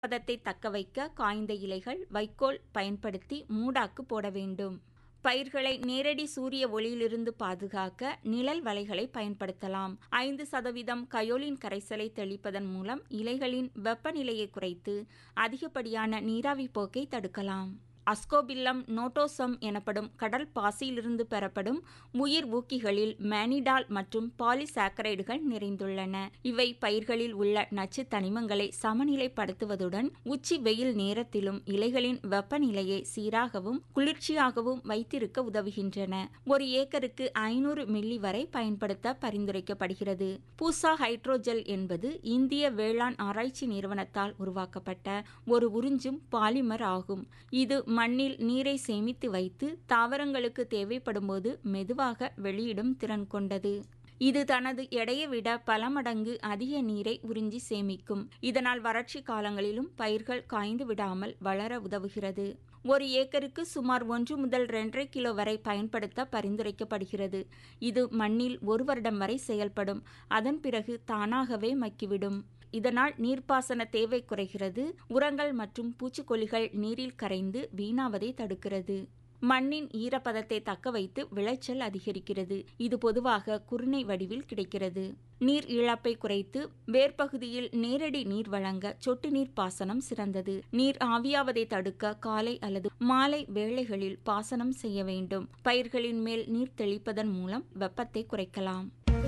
பதத்தை தக்கவைக்க காய்ந்த இலைகள் வைக்கோல் பயன்படுத்தி மூடாக்கு போட வேண்டும் பயிர்களை நேரடி சூரிய ஒளியிலிருந்து பாதுகாக்க நிழல் வலைகளை பயன்படுத்தலாம் ஐந்து சதவீதம் கயோலின் கரைசலை தெளிப்பதன் மூலம் இலைகளின் வெப்பநிலையை குறைத்து அதிகப்படியான நீராவி போக்கை தடுக்கலாம் அஸ்கோபில்லம் நோட்டோசம் எனப்படும் கடல் பாசியிலிருந்து பெறப்படும் உயிர் ஊக்கிகளில் மேனிடால் மற்றும் பாலிசாக்கரைடுகள் நிறைந்துள்ளன இவை பயிர்களில் உள்ள நச்சு தனிமங்களை சமநிலைப்படுத்துவதுடன் உச்சி வெயில் நேரத்திலும் இலைகளின் வெப்பநிலையை சீராகவும் குளிர்ச்சியாகவும் வைத்திருக்க உதவுகின்றன ஒரு ஏக்கருக்கு ஐநூறு மில்லி வரை பயன்படுத்த பரிந்துரைக்கப்படுகிறது பூசா ஹைட்ரோஜெல் என்பது இந்திய வேளாண் ஆராய்ச்சி நிறுவனத்தால் உருவாக்கப்பட்ட ஒரு உறிஞ்சும் பாலிமர் ஆகும் இது மண்ணில் நீரை சேமித்து வைத்து தாவரங்களுக்கு தேவைப்படும்போது மெதுவாக வெளியிடும் திறன் கொண்டது இது தனது எடையை விட பல மடங்கு அதிக நீரை உறிஞ்சி சேமிக்கும் இதனால் வறட்சி காலங்களிலும் பயிர்கள் காய்ந்து விடாமல் வளர உதவுகிறது ஒரு ஏக்கருக்கு சுமார் ஒன்று முதல் ரெண்டரை கிலோ வரை பயன்படுத்த பரிந்துரைக்கப்படுகிறது இது மண்ணில் ஒரு வருடம் வரை செயல்படும் அதன் பிறகு தானாகவே மக்கிவிடும் இதனால் நீர்ப்பாசன தேவை குறைகிறது உரங்கள் மற்றும் பூச்சிக்கொல்லிகள் நீரில் கரைந்து வீணாவதை தடுக்கிறது மண்ணின் ஈரப்பதத்தை தக்க வைத்து விளைச்சல் அதிகரிக்கிறது இது பொதுவாக குருணை வடிவில் கிடைக்கிறது நீர் இழப்பை குறைத்து வேர்ப்பகுதியில் நேரடி நீர் வழங்க சொட்டு நீர் பாசனம் சிறந்தது நீர் ஆவியாவதை தடுக்க காலை அல்லது மாலை வேளைகளில் பாசனம் செய்ய வேண்டும் பயிர்களின் மேல் நீர் தெளிப்பதன் மூலம் வெப்பத்தை குறைக்கலாம்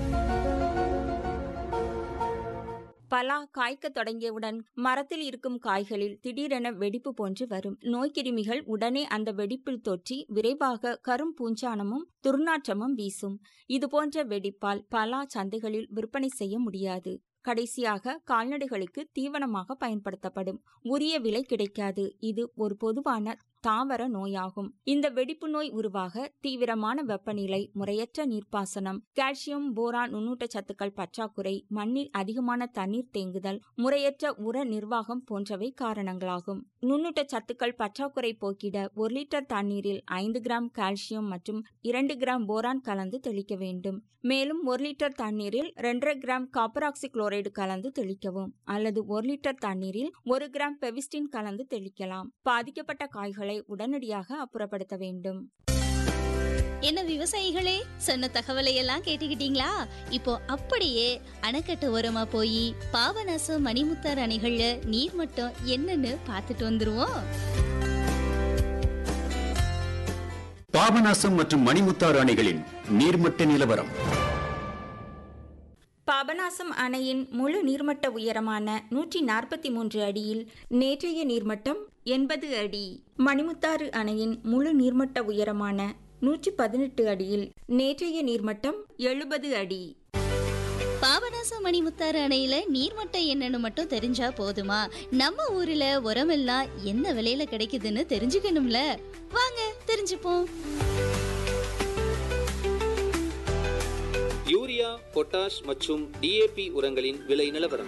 பலா காய்க்க தொடங்கியவுடன் மரத்தில் இருக்கும் காய்களில் திடீரென வெடிப்பு போன்று வரும் நோய்க்கிருமிகள் உடனே அந்த வெடிப்பில் தொற்றி விரைவாக கரும் பூஞ்சானமும் துர்நாற்றமும் வீசும் இதுபோன்ற வெடிப்பால் பலா சந்தைகளில் விற்பனை செய்ய முடியாது கடைசியாக கால்நடைகளுக்கு தீவனமாக பயன்படுத்தப்படும் உரிய விலை கிடைக்காது இது ஒரு பொதுவான தாவர நோயாகும் இந்த வெடிப்பு நோய் உருவாக தீவிரமான வெப்பநிலை முறையற்ற நீர்ப்பாசனம் கால்சியம் போரான் நுண்ணூட்ட சத்துக்கள் பற்றாக்குறை மண்ணில் அதிகமான தண்ணீர் தேங்குதல் முறையற்ற உர நிர்வாகம் போன்றவை காரணங்களாகும் நுண்ணூட்ட சத்துக்கள் பற்றாக்குறை போக்கிட ஒரு லிட்டர் தண்ணீரில் ஐந்து கிராம் கால்சியம் மற்றும் இரண்டு கிராம் போரான் கலந்து தெளிக்க வேண்டும் மேலும் ஒரு லிட்டர் தண்ணீரில் இரண்டரை கிராம் காப்பராக்சி குளோரைடு கலந்து தெளிக்கவும் அல்லது ஒரு லிட்டர் தண்ணீரில் ஒரு கிராம் பெவிஸ்டின் கலந்து தெளிக்கலாம் பாதிக்கப்பட்ட காய்களை உடனடியாக அப்புறப்படுத்த வேண்டும் என்ன விவசாயிகளே சொன்ன தகவலை எல்லாம் கேட்டுக்கிட்டீங்களா இப்போ அப்படியே அணைக்கட்டு ஓரமா போய் பாபநாசம் மணிமுத்தார் அணைகள்ல நீர் மட்டம் என்னன்னு பார்த்துட்டு வந்துருவோம் பாபநாசம் மற்றும் மணிமுத்தாறு அணைகளின் நீர்மட்ட நிலவரம் பாபநாசம் அணையின் முழு நீர்மட்ட உயரமான நூற்றி நாற்பத்தி மூன்று அடியில் நேற்றைய நீர்மட்டம் எண்பது அடி மணிமுத்தாறு அணையின் முழு நீர்மட்ட உயரமான நூற்றி பதினெட்டு அடியில் நேற்றைய நீர்மட்டம் எழுபது அடி பாபநாசம் மணிமுத்தாறு அணையில நீர்மட்டம் என்னன்னு மட்டும் தெரிஞ்சா போதுமா நம்ம ஊர்ல உரமெல்லாம் என்ன விலையில கிடைக்குதுன்னு தெரிஞ்சுக்கணும்ல வாங்க தெரிஞ்சுப்போம் யூரியா பொட்டாஷ் மற்றும் டிஏபி உரங்களின் விலை நிலவரம்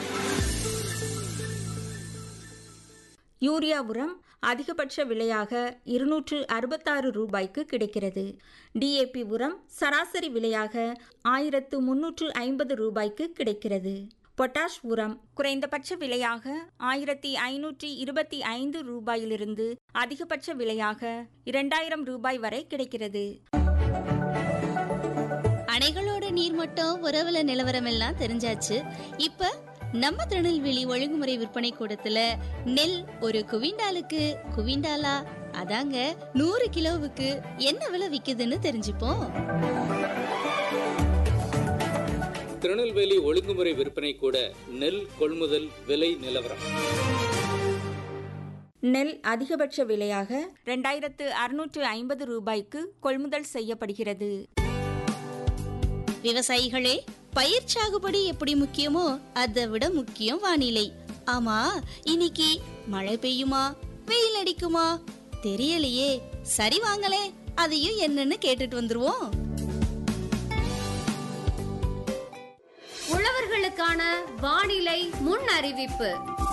யூரியா உரம் அதிகபட்ச விலையாக இருநூற்று அறுபத்தாறு ரூபாய்க்கு கிடைக்கிறது டிஏபி உரம் சராசரி விலையாக ஆயிரத்து முன்னூற்று ஐம்பது ரூபாய்க்கு கிடைக்கிறது பொட்டாஷ் உரம் குறைந்தபட்ச விலையாக ஆயிரத்தி ஐநூற்றி இருபத்தி ஐந்து ரூபாயிலிருந்து அதிகபட்ச விலையாக இரண்டாயிரம் ரூபாய் வரை கிடைக்கிறது அணைகளோட நீர்மட்டம் உறவுல நிலவரம் எல்லாம் தெரிஞ்சாச்சு இப்ப நம்ம திருநெல்வேலி ஒழுங்குமுறை விற்பனை கூடத்துல நெல் ஒரு குவிண்டாலுக்கு குவிண்டாலா அதாங்க நூறு கிலோவுக்கு என்ன விலை விக்குதுன்னு தெரிஞ்சுப்போம் திருநெல்வேலி ஒழுங்குமுறை விற்பனை கூட நெல் கொள்முதல் விலை நிலவரம் நெல் அதிகபட்ச விலையாக ரெண்டாயிரத்து அறுநூற்று ஐம்பது ரூபாய்க்கு கொள்முதல் செய்யப்படுகிறது விவசாயிகளே பயிர் சாகுபடி எப்படி முக்கியமோ அதை விட முக்கியம் வானிலை ஆமா இன்னைக்கு மழை பெய்யுமா வெயில் அடிக்குமா தெரியலையே சரி வாங்களே அதையும் என்னன்னு கேட்டுட்டு வந்துருவோம் உழவர்களுக்கான வானிலை முன் அறிவிப்பு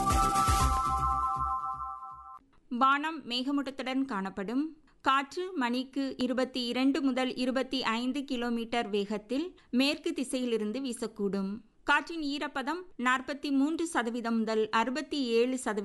வானம் மேகமூட்டத்துடன் காணப்படும் காற்று மணிக்கு இருபத்தி இரண்டு முதல் இருபத்தி ஐந்து கிலோமீட்டர் வேகத்தில் மேற்கு திசையிலிருந்து வீசக்கூடும் காற்றின் ஈரப்பதம் நாற்பத்தி மூன்று சதவீதம் முதல் அறுபத்தி ஏழு சதவீதம்